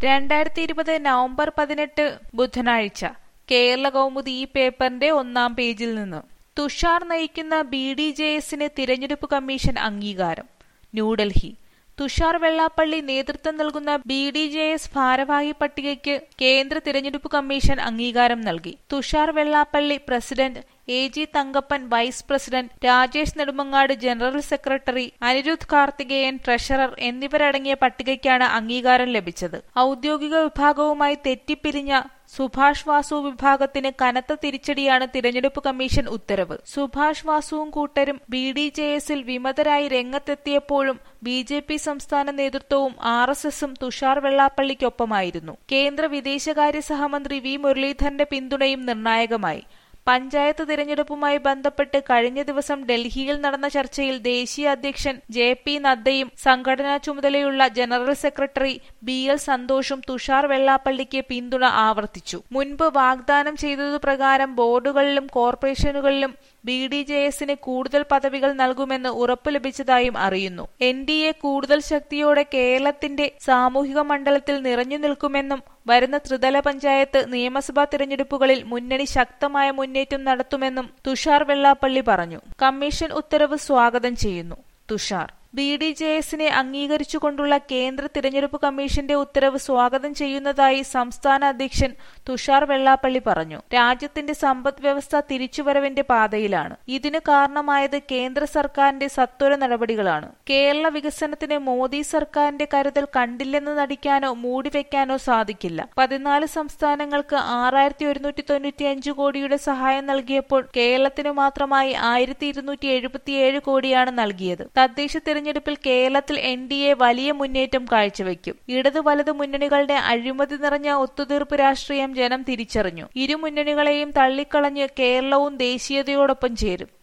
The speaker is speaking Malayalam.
രണ്ടായിരത്തി ഇരുപത് നവംബർ പതിനെട്ട് ബുധനാഴ്ച കേരള കൗമുദി ഈ പേപ്പറിന്റെ ഒന്നാം പേജിൽ നിന്ന് തുഷാർ നയിക്കുന്ന ബി ഡി ജെ എസിന് തിരഞ്ഞെടുപ്പ് കമ്മീഷൻ അംഗീകാരം ന്യൂഡൽഹി തുഷാർ വെള്ളാപ്പള്ളി നേതൃത്വം നൽകുന്ന ബി ഡി ജെ എസ് ഭാരവാഹി പട്ടികയ്ക്ക് കേന്ദ്ര തിരഞ്ഞെടുപ്പ് കമ്മീഷൻ അംഗീകാരം നൽകി Thushar Vellappally president A G Thankappan vice president Rajesh Nedumangad general secretary Anirudh Karthikeyan treasurer എന്നിവരടങ്ങിയ പട്ടികയ്ക്കാണ് അംഗീകാരം ലഭിച്ചത് ഔദ്യോഗിക വിഭാഗവുമായി തെറ്റിപ്പിരിഞ്ഞ സുഭാഷ് വാസു വിഭാഗത്തിന് കനത്ത തിരിച്ചടിയാണ് തിരഞ്ഞെടുപ്പ് കമ്മീഷൻ ഉത്തരവ് സുഭാഷ് വാസുവും കൂട്ടരും ബി ഡി ജെ എസിൽ വിമതരായി രംഗത്തെത്തിയപ്പോഴും ബി ജെ പി സംസ്ഥാന നേതൃത്വവും ആർ എസ് എസും തുഷാർ വെള്ളാപ്പള്ളിക്കൊപ്പമായിരുന്നു കേന്ദ്ര വിദേശകാര്യ സഹമന്ത്രി വി മുരളീധരന്റെ പിന്തുണയും നിർണായകമായി പഞ്ചായത്ത് തിരഞ്ഞെടുപ്പുമായി ബന്ധപ്പെട്ട് കഴിഞ്ഞ ദിവസം ഡൽഹിയിൽ നടന്ന ചർച്ചയിൽ ദേശീയ അധ്യക്ഷൻ ജെ പി നദ്ദയും സംഘടനാ ചുമതലയുള്ള ജനറൽ സെക്രട്ടറി ബി എൽ സന്തോഷും തുഷാർ വെള്ളാപ്പള്ളിക്ക് പിന്തുണ ആവർത്തിച്ചു മുൻപ് വാഗ്ദാനം ചെയ്തതു പ്രകാരം ബോർഡുകളിലും കോർപ്പറേഷനുകളിലും ബി ഡി ജെ എസിന് കൂടുതൽ പദവികൾ നൽകുമെന്ന് ഉറപ്പു ലഭിച്ചതായും അറിയുന്നു എൻ ഡി എ കൂടുതൽ ശക്തിയോടെ കേരളത്തിന്റെ സാമൂഹിക മണ്ഡലത്തിൽ നിറഞ്ഞു നിൽക്കുമെന്നും വരുന്ന ത്രിതല പഞ്ചായത്ത് നിയമസഭാ തിരഞ്ഞെടുപ്പുകളിൽ മുന്നണി ശക്തമായ മുന്നേറ്റം നടത്തുമെന്നും തുഷാർ വെള്ളാപ്പള്ളി പറഞ്ഞു കമ്മീഷൻ ഉത്തരവ് സ്വാഗതം ചെയ്യുന്നു തുഷാർ ബി ഡി ജെ എസിനെ അംഗീകരിച്ചുകൊണ്ടുള്ള കേന്ദ്ര തിരഞ്ഞെടുപ്പ് കമ്മീഷന്റെ ഉത്തരവ് സ്വാഗതം ചെയ്യുന്നതായി സംസ്ഥാന അധ്യക്ഷൻ തുഷാർ വെള്ളാപ്പള്ളി പറഞ്ഞു രാജ്യത്തിന്റെ സമ്പദ് വ്യവസ്ഥ തിരിച്ചുവരവിന്റെ പാതയിലാണ് ഇതിനു കാരണമായത് കേന്ദ്ര സർക്കാരിന്റെ സത്വര നടപടികളാണ് കേരള വികസനത്തിന് മോദി സർക്കാരിന്റെ കരുതൽ കണ്ടില്ലെന്ന് നടിക്കാനോ മൂടിവെക്കാനോ സാധിക്കില്ല പതിനാല് സംസ്ഥാനങ്ങൾക്ക് ആറായിരത്തി ഒരുന്നൂറ്റി തൊണ്ണൂറ്റിയഞ്ച് കോടിയുടെ സഹായം നൽകിയപ്പോൾ കേരളത്തിന് മാത്രമായി ആയിരത്തി ഇരുന്നൂറ്റി എഴുപത്തിയേഴ് കോടിയാണ് നൽകിയത് തദ്ദേശ തെരഞ്ഞെടുപ്പിൽ കേരളത്തിൽ എൻ ഡി എ വലിയ മുന്നേറ്റം കാഴ്ചവെക്കും ഇടതു വലതു മുന്നണികളുടെ അഴിമതി നിറഞ്ഞ ഒത്തുതീർപ്പ് രാഷ്ട്രീയം ജനം തിരിച്ചറിഞ്ഞു ഇരു മുന്നണികളെയും തള്ളിക്കളഞ്ഞ് കേരളവും ദേശീയതയോടൊപ്പം ചേരും